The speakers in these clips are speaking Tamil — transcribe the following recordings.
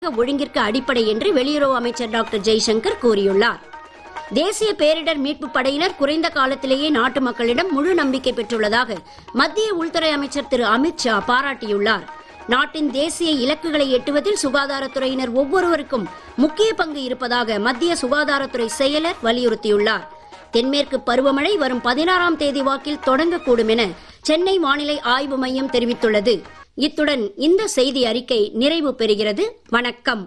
ஒழுங்கிற்கு அடிப்படை என்று வெளியுறவு அமைச்சர் டாக்டர் ஜெய்சங்கர் கூறியுள்ளார் தேசிய பேரிடர் மீட்பு படையினர் குறைந்த காலத்திலேயே நாட்டு மக்களிடம் முழு நம்பிக்கை பெற்றுள்ளதாக மத்திய உள்துறை அமைச்சர் திரு அமித் ஷா பாராட்டியுள்ளார் நாட்டின் தேசிய இலக்குகளை எட்டுவதில் சுகாதாரத்துறையினர் ஒவ்வொருவருக்கும் முக்கிய பங்கு இருப்பதாக மத்திய சுகாதாரத்துறை செயலர் வலியுறுத்தியுள்ளார் தென்மேற்கு பருவமழை வரும் பதினாறாம் தேதி வாக்கில் தொடங்கக்கூடும் என சென்னை வானிலை ஆய்வு மையம் தெரிவித்துள்ளது இத்துடன் இந்த செய்தி அறிக்கை நிறைவு பெறுகிறது வணக்கம்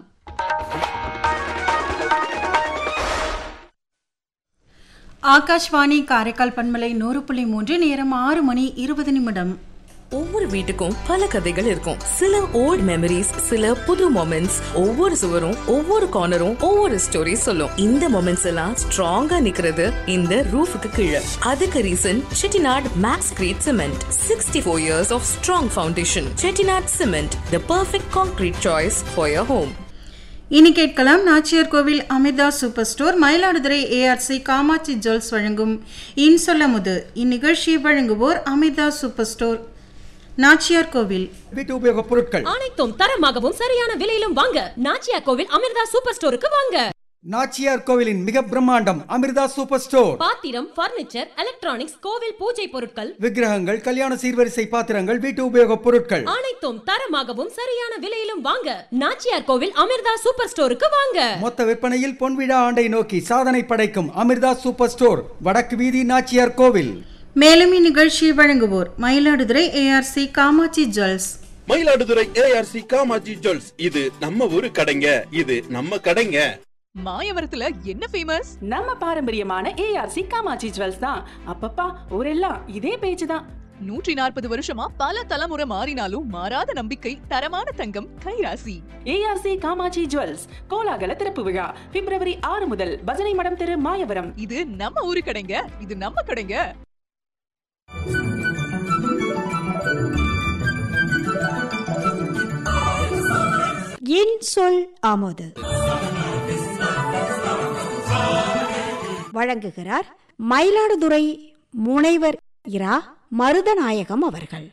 ஆகாஷ்வாணி காரைக்கால் பண்பலை நூறு புள்ளி மூன்று நேரம் ஆறு மணி இருபது நிமிடம் ஒவ்வொரு வீட்டுக்கும் பல கதைகள் இருக்கும் சில ஓல்ட் மெமரிஸ் சில புது மொமெண்ட்ஸ் ஒவ்வொரு சுவரும் ஒவ்வொரு கார்னரும் ஒவ்வொரு ஸ்டோரி சொல்லும் இந்த மொமெண்ட்ஸ் எல்லாம் ஸ்ட்ராங்கா நிக்கிறது இந்த ரூஃபுக்கு கீழே அதுக்கு reason Chettinad max crete cement sixty four years of strong foundation Chettinad cement the perfect concrete choice for your home இனி கேட்கலாம் Nachiyar Koil Amirtha super store Mayiladuthurai ARC Kamatchi jewels வழங்கும் இன்சொல்லமுது இந்நிகழ்ச்சியை வழங்குவோர் அமிர்தா சூப்பர் ஸ்டோர் நாச்சியார் கோவில் வீட்டு உபயோகப் பொருட்கள் அனைத்தும் தரமாகவும் சரியான விலையிலும் வாங்க நாச்சியா கோவில் அமிர்தா சூப்பர் ஸ்டோருக்கு வாங்க நாச்சியார் கோவிலின் மிக பிரம்மாண்டம் அமிர்தா சூப்பர் ஸ்டோர் பாத்திரம் பர்னிச்சர் எலக்ட்ரானிக்ஸ் கோவில் பூஜை பொருட்கள் விக்கிரகங்கள் கல்யாண சீர்வரிசை பாத்திரங்கள் வீட்டு உபயோகப் பொருட்கள் அனைத்தும் தரமாகவும் சரியான விலையிலும் வாங்க நாச்சியார் கோவில் அமிர்தா சூப்பர் ஸ்டோருக்கு வாங்க மொத்த விற்பனையில் பொன்விழா ஆண்டை நோக்கி சாதனை படைக்கும் அமிர்தா சூப்பர் ஸ்டோர் வடக்கு வீதி நாச்சியார் கோவில் மேலும் இந்நிகழ்ச்சியை வழங்குவோர் Mayiladuthurai ARC Kamatchi jewels Mayiladuthurai ARC Kamatchi jewels இது நம்ம ஊரு கடைங்க இது நம்ம கடைங்க மாயவரத்துல என்ன ஃபேமஸ் நம்ம பாரம்பரியமான ஏஆர்சி காமாட்சி ஜுவல்ஸ் தான் அப்பப்பா ஊரெல்லாம் இதே பேச்சு தான் நூற்றி நாற்பது வருஷமா பல தலைமுறை மாறினாலும் மாறாத நம்பிக்கை தரமான தங்கம் கைராசி ஏஆர்சி காமாட்சி ஜுவல்ஸ் கோலாகல திறப்பு விழா பிப்ரவரி ஆறு முதல் பஜனை மடம் தெரு மாயவரம் இது நம்ம ஊரு கடைங்க இது நம்ம கடைங்க என் சொல் ஆமோது வழங்குகிறார் மயிலாடுதுறை முனைவர் இரா மருதநாயகம் அவர்கள்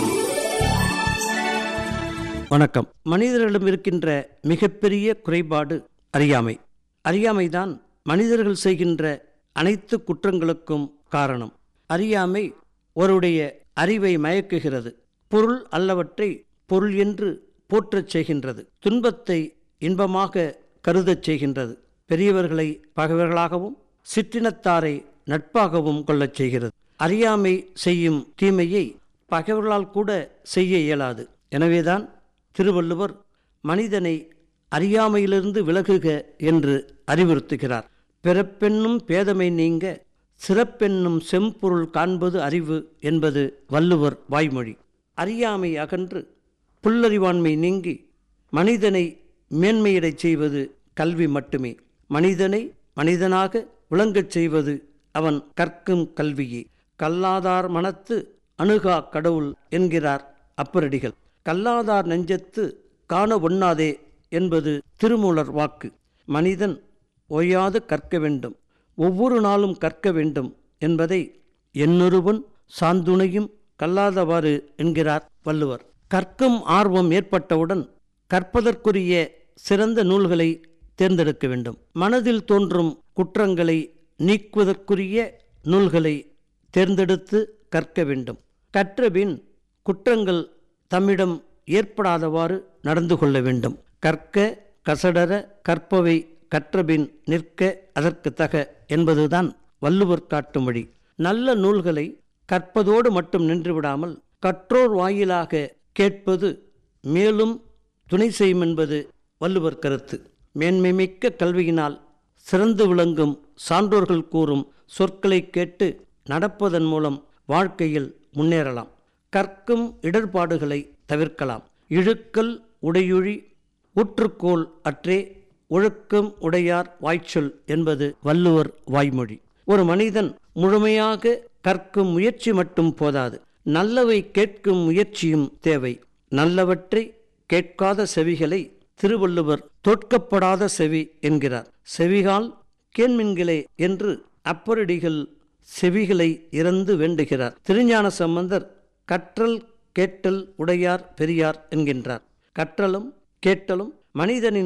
வணக்கம் மனிதர்களிடம் இருக்கின்ற மிகப்பெரிய குறைபாடு அறியாமை அறியாமைதான் மனிதர்கள் செய்கின்ற அனைத்து குற்றங்களுக்கும் காரணம் அறியாமை ஒருடைய அறிவை மயக்குகிறது பொருள் அல்லவற்றை பொருள் என்று போற்றச் செய்கின்றது துன்பத்தை இன்பமாக கருதச் செய்கின்றது பெரியவர்களை பகைவர்களாகவும் சிற்றினத்தாரை நட்பாகவும் கொள்ளச் செய்கிறது அறியாமை செய்யும் தீமையை பகைவர்களால் கூட செய்ய இயலாது எனவேதான் திருவள்ளுவர் மனிதனை அறியாமையிலிருந்து விலகுக என்று அறிவுறுத்துகிறார் பிறப்பென்னும் பேதமை நீங்க சிறப்பென்னும் செம்பொருள் காண்பது அறிவு என்பது வள்ளுவர் வாய்மொழி அறியாமை அகன்று புல்லறிவாண்மை நீங்கி மனிதனை மேன்மையடைச் செய்வது கல்வி மட்டுமே மனிதனை மனிதனாக விளங்கச் செய்வது அவன் கற்கும் கல்வியே கல்லாதார் மனத்து அணுகா கடவுள் என்கிறார் அப்பரடிகள் கல்லாதார் நெஞ்சத்து காண ஒண்ணாதே என்பது திருமூலர் வாக்கு மனிதன் ஓயாது கற்க வேண்டும் ஒவ்வொரு நாளும் கற்க வேண்டும் என்பதை என்னொருவன் சாந்துணையும் கல்லாதவாறு என்கிறார் வள்ளுவர் கற்கும் ஆர்வம் ஏற்பட்டவுடன் கற்பதற்குரிய சிறந்த நூல்களை தேர்ந்தெடுக்க வேண்டும் மனதில் தோன்றும் குற்றங்களை நீக்குவதற்குரிய நூல்களை தேர்ந்தெடுத்து கற்க வேண்டும் கற்றபின் குற்றங்கள் தம்மிடம் ஏற்படாதவாறு நடந்து கொள்ள வேண்டும் கற்க கசடர கற்பவை கற்றபின் நிற்க அதற்கு தக என்பதுதான் வள்ளுவர் காட்டும் வழி நல்ல நூல்களை கற்பதோடு மட்டும் நின்றுவிடாமல் கற்றோர் வாயிலாக கேட்பது மேலும் துணை செய்யும் என்பது வள்ளுவர் கருத்து மேன்மைமிக்க கல்வியினால் சிறந்து விளங்கும் சான்றோர்கள் கூறும் சொற்களை கேட்டு நடப்பதன் மூலம் வாழ்க்கையில் முன்னேறலாம் கற்கும் இடர்பாடுகளை தவிர்க்கலாம் இழுக்கல் உடையுழி ஊற்றுக்கோள் அற்றே ஒழுக்கம் உடையார் வாய்ச்சொல் என்பது வள்ளுவர் வாய்மொழி ஒரு மனிதன் முழுமையாக கற்கும் முயற்சி மட்டும் போதாது நல்லவை கேட்கும் முயற்சியும் தேவை நல்லவற்றை கேட்காத செவிகளை திருவள்ளுவர் தோற்கப்படாத செவி என்கிறார் செவிகால் கேண்மின்களே என்று அப்பரடிகள் செவிகளை இறந்து வேண்டுகிறார் திருஞான சம்பந்தர் கற்றல் கேட்டல் உடையார் பெரியார் என்கின்றார் கற்றலும் கேட்டலும் மனிதனின்